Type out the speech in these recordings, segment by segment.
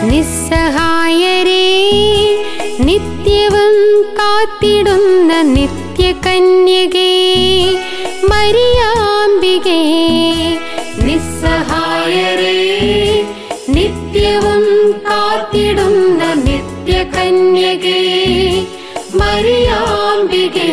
നിസ്സഹായരേ നിത്യവും കാത്തിടുന്ന നിത്യകന്യകേ മരിയാമ്പികേ നിസ്സഹായരേ നിത്യവും കാത്തിടുന്ന നിത്യകന്യകേ മരിയാമ്പികേ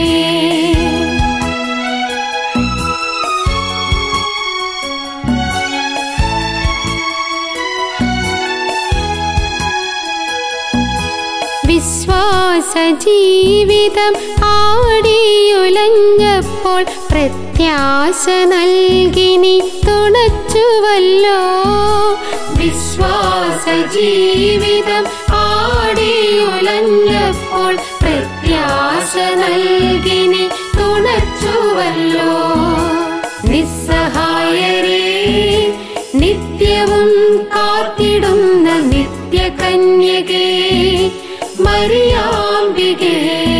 വിശ്വാസ ജീവിതം ആടിയുലഞ്ഞപ്പോൾ പ്രത്യാശ നൽകിനി തുണച്ചുവല്ലോ വിശ്വാസ ജീവിതം ആടിയുലഞ്ഞപ്പോൾ പ്രത്യാശ നൽകിനി തുണച്ചുവല്ലോ നിസ്സഹായരേ നിത്യവും കാത്തിടുന്ന നിത്യകന്യകേ മരിയാമ്പികേ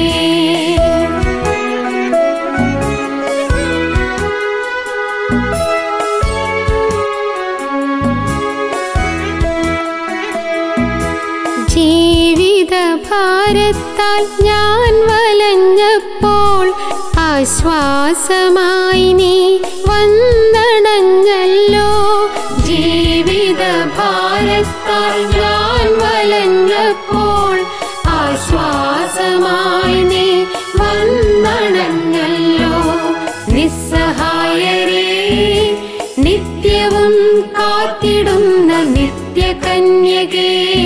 ജീവിത ഭാരത്താൽ ഞാൻ വലഞ്ഞപ്പോൾ ആശ്വാസമായി നീ വന്നണഞ്ഞല്ലോ ജീവിത ഭാരത്താൽ ഞാൻ വലഞ്ഞപ്പോൾ ആശ്വാസമായി നീ വന്നണഞ്ഞല്ലോ നിസ്സഹായരേ നിത്യവും കാത്തിടുന്ന നിത്യകന്യകേ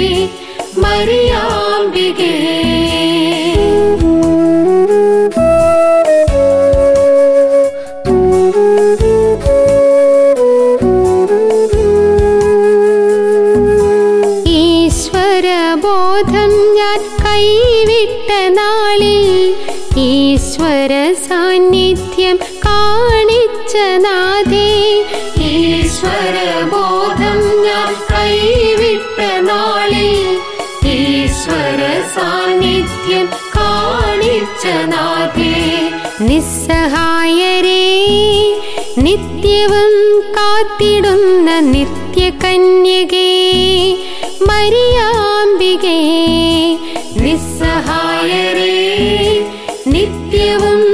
മരിയാമ്പികേ ഈശ്വരബോധം ഞാൻ കൈവിട്ട നാളിൽ ഈശ്വര സാന്നിധ്യം കാണിച്ച നാഥേ ഈശ്വരബോധം ഞാൻ കൈവിട്ട നാളിൽ ഈശ്വര സാന്നിധ്യം കാണിച്ച നാഥേ നിസ്സഹായരേ നിത്യവും കാത്തിടുന്ന നിത്യകന്യകേ മരിയാമ്പികേ നിസ്സഹായരേ നിത്യവും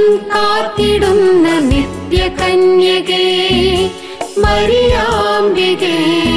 കാത്തിടുന്ന നിത്യകന്യകേ മരിയാമ്പികേ